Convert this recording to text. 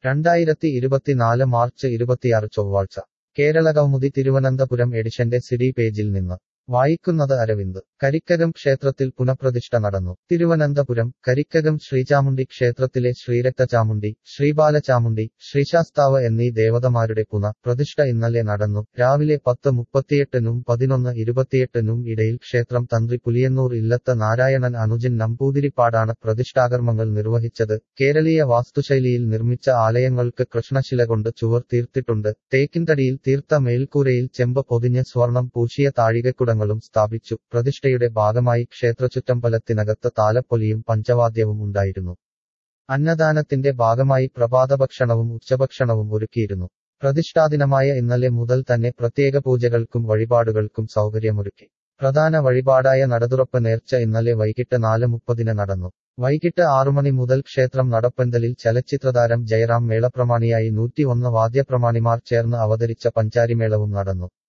രണ്ടായിരത്തി ഇരുപത്തിനാല് മാർച്ച് ഇരുപത്തിയാറ് ചൊവ്വാഴ്ച കേരള കൗമുദി തിരുവനന്തപുരം എഡിഷന്റെ സിഡി പേജിൽ നിന്ന് വായിക്കുന്നത് അരവിന്ദ് കരിക്കകം ക്ഷേത്രത്തിൽ പുനഃപ്രതിഷ്ഠ നടന്നു തിരുവനന്തപുരം കരിക്കകം ശ്രീചാമുണ്ഡി ക്ഷേത്രത്തിലെ ശ്രീരക്തചാമുണ്ഡി ശ്രീബാലചാമുണ്ഡി ശ്രീശാസ്താവ് എന്നീ ദേവതമാരുടെ പുന പ്രതിഷ്ഠ ഇന്നലെ നടന്നു രാവിലെ പത്ത് മുപ്പത്തിയെട്ടിനും പതിനൊന്ന് ഇരുപത്തിയെട്ടിനും ഇടയിൽ ക്ഷേത്രം തന്ത്രി പുലിയന്നൂർ ഇല്ലത്ത് നാരായണൻ അനുജൻ നമ്പൂതിരിപ്പാടാണ് പ്രതിഷ്ഠാകർമ്മങ്ങൾ നിർവഹിച്ചത് കേരളീയ വാസ്തുശൈലിയിൽ നിർമ്മിച്ച ആലയങ്ങൾക്ക് കൃഷ്ണശില കൊണ്ട് ചുവർ തീർത്തിട്ടുണ്ട് തേക്കിൻതടിയിൽ തീർത്ത മേൽക്കൂരയിൽ ചെമ്പ് പൊതിഞ്ഞ് സ്വർണം പൂശിയ താഴികക്കുടങ്ങളും സ്ഥാപിച്ചു പ്രതിഷ്ഠയുടെ ഭാഗമായി ക്ഷേത്രചുറ്റമ്പലത്തിനകത്ത് താലപ്പൊലിയും പഞ്ചവാദ്യവും ഉണ്ടായിരുന്നു അന്നദാനത്തിന്റെ ഭാഗമായി പ്രഭാതഭക്ഷണവും ഉച്ചഭക്ഷണവും ഒരുക്കിയിരുന്നു പ്രതിഷ്ഠാദിനമായ ഇന്നലെ മുതൽ തന്നെ പ്രത്യേക പൂജകൾക്കും വഴിപാടുകൾക്കും സൗകര്യമൊരുക്കി പ്രധാന വഴിപാടായ നടതുറപ്പ് നേർച്ച ഇന്നലെ വൈകിട്ട് നാല് മുപ്പതിന് നടന്നു വൈകിട്ട് ആറുമണി മുതൽ ക്ഷേത്രം നടപ്പന്തലിൽ ചലച്ചിത്രതാരം ജയറാം മേളപ്രമാണിയായി നൂറ്റിയൊന്ന് വാദ്യപ്രമാണിമാർ ചേർന്ന് അവതരിച്ച പഞ്ചാരിമേളവും നടന്നു